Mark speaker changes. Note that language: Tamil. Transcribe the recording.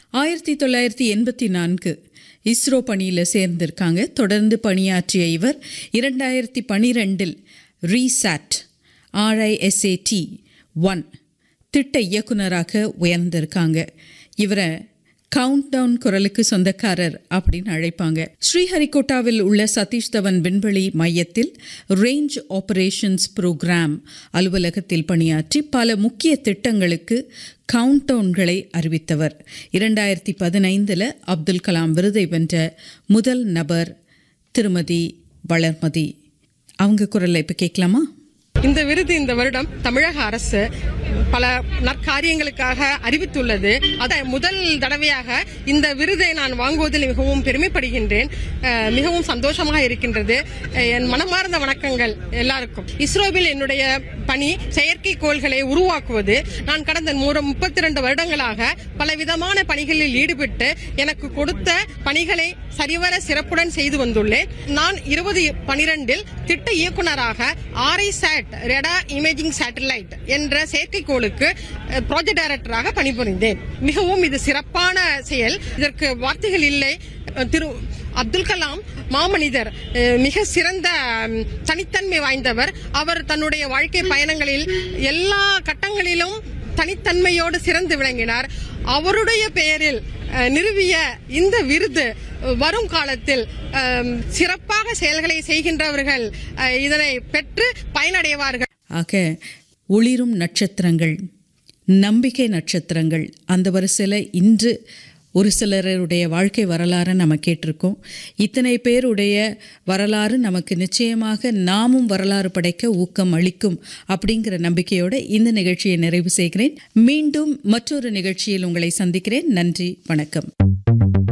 Speaker 1: ஆயிரத்தி தொள்ளாயிரத்தி எண்பத்தி நான்கு இஸ்ரோ பணியில் சேர்ந்திருக்காங்க தொடர்ந்து பணியாற்றிய இவர் இரண்டாயிரத்தி பனிரெண்டில் ரீசாட் ஆர்ஐஎஸ்ஏடி ஒன் திட்ட இயக்குனராக உயர்ந்திருக்காங்க இவரை கவுண்ட் டவுன் குரலுக்கு சொந்தக்காரர் அப்படின்னு அழைப்பாங்க ஸ்ரீஹரிகோட்டாவில் உள்ள சதீஷ் தவன் விண்வெளி மையத்தில் ரேஞ்ச் ஆபரேஷன்ஸ் புரோகிராம் அலுவலகத்தில் பணியாற்றி பல முக்கிய திட்டங்களுக்கு கவுண்ட் டவுன்களை அறிவித்தவர் இரண்டாயிரத்தி பதினைந்தில் அப்துல் கலாம் விருதை வென்ற முதல் நபர் திருமதி வளர்மதி அவங்க குரலை இப்போ கேட்கலாமா
Speaker 2: இந்த விருது இந்த வருடம் தமிழக அரசு பல நற்காரியங்களுக்காக அறிவித்துள்ளது அத முதல் தடவையாக இந்த விருதை நான் வாங்குவதில் மிகவும் பெருமைப்படுகின்றேன் அஹ், மிகவும் சந்தோஷமாக இருக்கின்றது அஹ், என் மனமார்ந்த வணக்கங்கள் எல்லாருக்கும் இஸ்ரோவில் என்னுடைய பணி செயற்கைக்கோள்களை உருவாக்குவது நான் கடந்த முப்பத்தி ரெண்டு வருடங்களாக பலவிதமான பணிகளில் ஈடுபட்டு எனக்கு கொடுத்த பணிகளை சரிவர சிறப்புடன் செய்து வந்துள்ளேன் நான் இருபது பனிரெண்டில் திட்ட இயக்குனராக RISAT radar imaging satellite என்ற செயற்கைக்கோளுக்கு ப்ராஜெக்ட் டைரக்டராக பணிபுரிந்தேன் மிகவும் இது சிறப்பான செயல் இதற்கு வார்த்தைகள் இல்லை அஹ், திரு அப்துல் கலாம் மாமனிதர் அஹ், மிக சிறந்த ம், தனித்தன்மை வாய்ந்தவர் அவர் தன்னுடைய வாழ்க்கை பயணங்களில் எல்லா கட்டங்களிலும் தனித்தன்மையோடு சிறந்து விளங்கினார் அவருடைய பெயரில் அஹ், நிறுவிய இந்த விருது அஹ், வரும் காலத்தில் அஹ், சிறப்பாக செயல்களை செய்கின்றவர்கள் அஹ், இதனை பெற்று பயனடைவார்கள்
Speaker 1: ஆக ஒளிரும் நட்சத்திரங்கள் நம்பிக்கை நட்சத்திரங்கள் அந்த வரிசையில் இன்று ஒரு சிலருடைய வாழ்க்கை வரலாறை நம்ம கேட்டிருக்கோம் இத்தனை பேருடைய வரலாறு நமக்கு நிச்சயமாக நாமும் வரலாறு படைக்க ஊக்கம் அளிக்கும் அப்படிங்கிற நம்பிக்கையோடு இந்த நிகழ்ச்சியை நிறைவு செய்கிறேன் மீண்டும் மற்றொரு நிகழ்ச்சியில் உங்களை சந்திக்கிறேன் நன்றி வணக்கம்